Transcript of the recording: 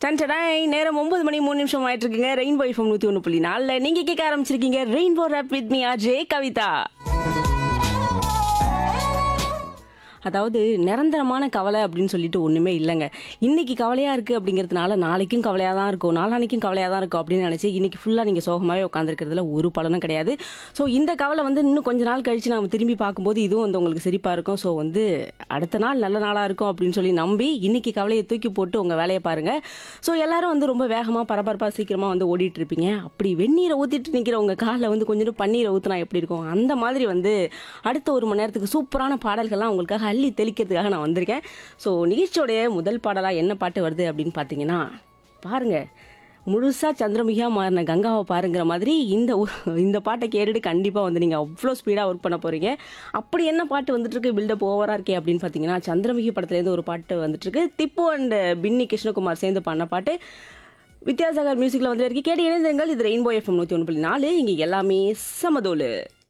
டன்டடாய் நேரம் ஒன்பது மணி மூணு நிமிஷம் ஆயிட்டு இருக்குங்க ரெயின்போ எஃப்எம் நூற்றி ஒன்று புள்ளி நாலில் நீங்கள் கேட்க ஆரம்பிச்சிருக்கீங்க rainbow rap with me RJ Kavitha அதாவது நிரந்தரமான கவலை அப்படின்னு சொல்லிட்டு ஒன்றுமே இல்லைங்க இன்னைக்கு கவலையாக இருக்குது அப்படிங்கிறதுனால நாளைக்கும் கவலையாக தான் இருக்கும் நாளானைக்கும் கவலையாக தான் இருக்கும் அப்படின்னு நினச்சி இன்னைக்கு ஃபுல்லாக நீங்கள் சோகமாகவே உட்காந்துருக்கிறதுல ஒரு பலனும் கிடையாது ஸோ இந்த கவலை வந்து இன்னும் கொஞ்ச நாள் கழித்து நம்ம திரும்பி பார்க்கும்போது இதுவும் வந்து உங்களுக்கு சிரிப்பாக இருக்கும் ஸோ வந்து அடுத்த நாள் நல்ல நாளாக இருக்கும் அப்படின்னு சொல்லி நம்பி இன்னைக்கு கவலையை தூக்கி போட்டு உங்கள் வேலையை பாருங்கள் ஸோ எல்லாரும் வந்து ரொம்ப வேகமாக பரபரப்பாக சீக்கிரமாக வந்து ஓடிட்டு இருப்பீங்க அப்படி வெந்நீரை ஊற்றிட்டு நிற்கிற உங்கள் காலில் வந்து கொஞ்சம் பன்னீரை ஊற்றினா எப்படி இருக்கும் அந்த மாதிரி வந்து அடுத்த ஒரு மணி நேரத்துக்கு சூப்பரான பாடல்கள்லாம் உங்களுக்காக அள்ளி தெளிக்கிறதுக்காக நான் வந்திருக்கேன் ஸோ நிகழ்ச்சியோடைய முதல் பாடலாக என்ன பாட்டு வருது அப்படின்னு பார்த்தீங்கன்னா பாருங்க முழுசாக சந்திரமுகியாக மாறின கங்காவை பாருங்கிற மாதிரி இந்த ஊ- இந்த பாட்டை கேட்டுட்டு கண்டிப்பாக வந்து நீங்கள் அவ்வளோ ஸ்பீடாக ஒர்க் பண்ண போகிறீங்க அப்படி என்ன பாட்டு வந்துட்டு இருக்கு பில்டப் ஓவராக இருக்கே அப்படின்னு பார்த்தீங்கன்னா சந்திரமுகி படத்துலேருந்து ஒரு பாட்டு வந்துட்டு இருக்கு திப்பு அண்ட் பின்னி கிருஷ்ணகுமார் சேர்ந்து பண்ண பாட்டு வித்யாசாகர் மியூசிக்கில் வந்து இருக்கு கேட்டு இணைந்திருங்கள் இது ரெயின்போ எஃப்எம் நூற்றி ஒன்று புள்ளி நாலு இங்கே எல்லாமே சமதோலு